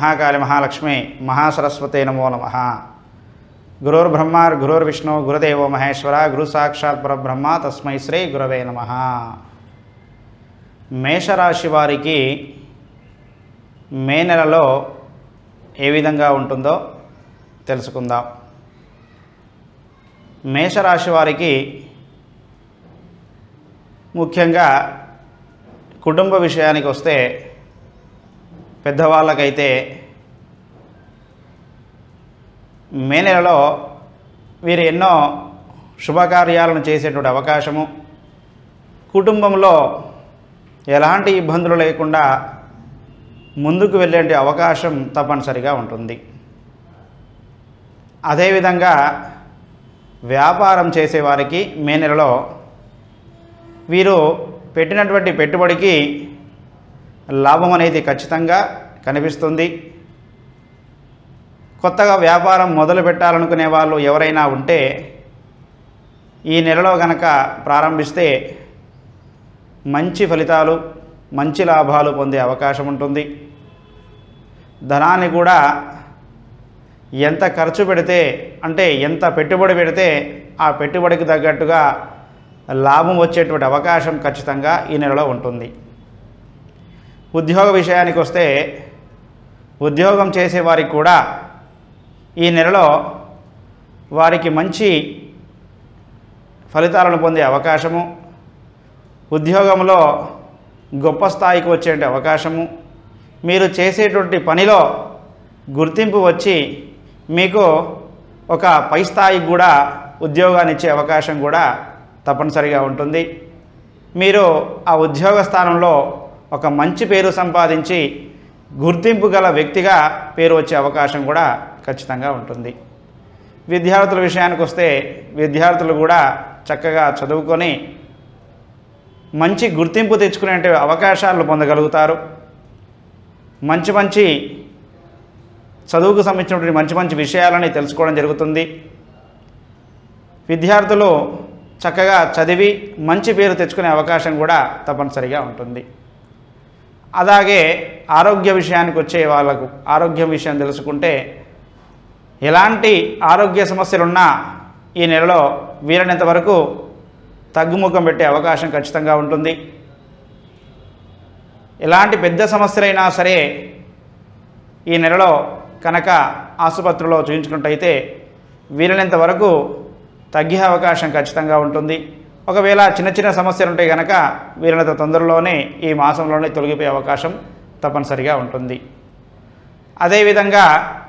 మహాకాళి మహాలక్ష్మి మహాసరస్వతే నమో నమ గురుర్బ్రహ్మ గురుర్విష్ణు గురుదేవో మహేశ్వర గురు సాక్షాత్ పరబ్రహ్మ తస్మై శ్రీ గురవే నమ మేషరాశి వారికి మే నెలలో ఏ విధంగా ఉంటుందో తెలుసుకుందాం మేషరాశి వారికి ముఖ్యంగా కుటుంబ విషయానికి వస్తే పెద్దవాళ్ళకైతే మే నెలలో వీరు ఎన్నో శుభకార్యాలను చేసేటువంటి అవకాశము కుటుంబంలో ఎలాంటి ఇబ్బందులు లేకుండా ముందుకు వెళ్ళే అవకాశం తప్పనిసరిగా ఉంటుంది అదేవిధంగా వ్యాపారం చేసేవారికి మే నెలలో వీరు పెట్టినటువంటి పెట్టుబడికి లాభం అనేది ఖచ్చితంగా కనిపిస్తుంది కొత్తగా వ్యాపారం మొదలు పెట్టాలనుకునే వాళ్ళు ఎవరైనా ఉంటే ఈ నెలలో గనక ప్రారంభిస్తే మంచి ఫలితాలు మంచి లాభాలు పొందే అవకాశం ఉంటుంది ధనాన్ని కూడా ఎంత ఖర్చు పెడితే అంటే ఎంత పెట్టుబడి పెడితే ఆ పెట్టుబడికి తగ్గట్టుగా లాభం వచ్చేటువంటి అవకాశం ఖచ్చితంగా ఈ నెలలో ఉంటుంది ఉద్యోగ విషయానికి వస్తే ఉద్యోగం చేసేవారికి కూడా ఈ నెలలో వారికి మంచి ఫలితాలను పొందే అవకాశము ఉద్యోగంలో గొప్ప స్థాయికి వచ్చే అవకాశము మీరు చేసేటువంటి పనిలో గుర్తింపు వచ్చి మీకు ఒక పై స్థాయికి కూడా ఉద్యోగాన్ని ఇచ్చే అవకాశం కూడా తప్పనిసరిగా ఉంటుంది మీరు ఆ ఉద్యోగ స్థానంలో ఒక మంచి పేరు సంపాదించి గుర్తింపు గల వ్యక్తిగా పేరు వచ్చే అవకాశం కూడా ఖచ్చితంగా ఉంటుంది విద్యార్థుల విషయానికి వస్తే విద్యార్థులు కూడా చక్కగా చదువుకొని మంచి గుర్తింపు తెచ్చుకునే అవకాశాలు పొందగలుగుతారు మంచి మంచి చదువుకు సంబంధించినటువంటి మంచి మంచి విషయాలని తెలుసుకోవడం జరుగుతుంది విద్యార్థులు చక్కగా చదివి మంచి పేరు తెచ్చుకునే అవకాశం కూడా తప్పనిసరిగా ఉంటుంది అలాగే ఆరోగ్య విషయానికి వచ్చే వాళ్ళకు ఆరోగ్యం విషయం తెలుసుకుంటే ఎలాంటి ఆరోగ్య సమస్యలున్నా ఈ నెలలో వీలైనంత వరకు తగ్గుముఖం పెట్టే అవకాశం ఖచ్చితంగా ఉంటుంది ఎలాంటి పెద్ద సమస్యలైనా సరే ఈ నెలలో కనుక ఆసుపత్రిలో చూపించుకున్నట్టయితే వీలైనంత వరకు తగ్గే అవకాశం ఖచ్చితంగా ఉంటుంది ఒకవేళ చిన్న చిన్న సమస్యలు ఉంటే కనుక వీలైనంత తొందరలోనే ఈ మాసంలోనే తొలగిపోయే అవకాశం తప్పనిసరిగా ఉంటుంది అదేవిధంగా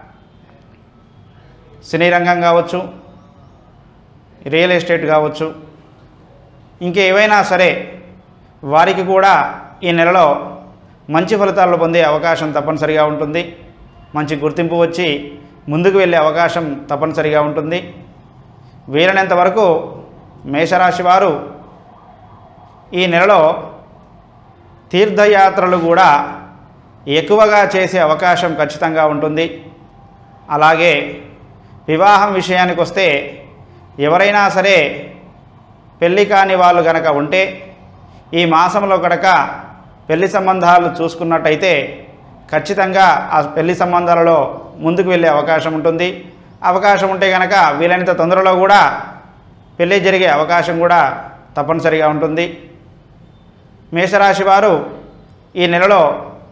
సినీ రంగం కావచ్చు రియల్ ఎస్టేట్ కావచ్చు ఇంకేవైనా సరే వారికి కూడా ఈ నెలలో మంచి ఫలితాలు పొందే అవకాశం తప్పనిసరిగా ఉంటుంది మంచి గుర్తింపు వచ్చి ముందుకు వెళ్ళే అవకాశం తప్పనిసరిగా ఉంటుంది వీలైనంత వరకు మేషరాశి వారు ఈ నెలలో తీర్థయాత్రలు కూడా ఎక్కువగా చేసే అవకాశం ఖచ్చితంగా ఉంటుంది అలాగే వివాహం విషయానికి వస్తే ఎవరైనా సరే పెళ్ళి కాని వాళ్ళు గనక ఉంటే ఈ మాసంలో గనక పెళ్లి సంబంధాలు చూసుకున్నట్టయితే ఖచ్చితంగా ఆ పెళ్లి సంబంధాలలో ముందుకు వెళ్ళే అవకాశం ఉంటుంది అవకాశం ఉంటే కనుక వీలైనంత తొందరలో కూడా పెళ్ళి జరిగే అవకాశం కూడా తప్పనిసరిగా ఉంటుంది మేషరాశి వారు ఈ నెలలో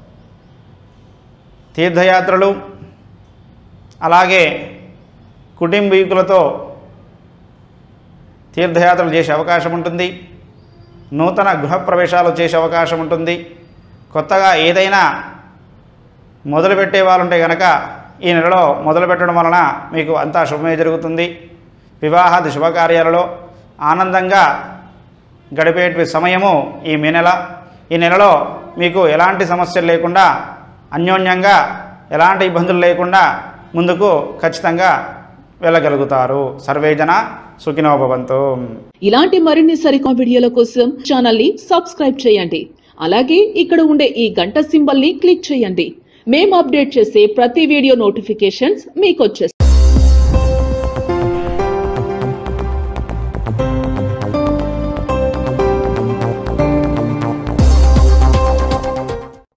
తీర్థయాత్రలు అలాగే కుటుంబీకులతో తీర్థయాత్రలు చేసే అవకాశం ఉంటుంది నూతన గృహప్రవేశాలు చేసే అవకాశం ఉంటుంది కొత్తగా ఏదైనా మొదలుపెట్టే వాళ్ళు ఉంటే కనుక ఈ నెలలో మొదలు పెట్టడం వలన మీకు అంతా శుభమే జరుగుతుంది వివాహాది శుభకార్యాలలో ఆనందంగా గడిపే సమయము ఈ మే నెల ఈ నెలలో మీకు ఎలాంటి సమస్యలు లేకుండా అన్యోన్యంగా ఎలాంటి ఇబ్బందులు లేకుండా ముందుకు ఖచ్చితంగా వెళ్ళగలుగుతారు సర్వేజన సుఖినో భవంతు ఇలాంటి మరిన్ని సరికొత్త వీడియోల కోసం ఛానల్ ని సబ్స్క్రైబ్ చేయండి అలాగే ఇక్కడ ఉండే ఈ గంట సింబల్ ని క్లిక్ చేయండి మేము అప్డేట్ చేసే ప్రతి వీడియో నోటిఫికేషన్స్ మీకు వచ్చేస్తాయి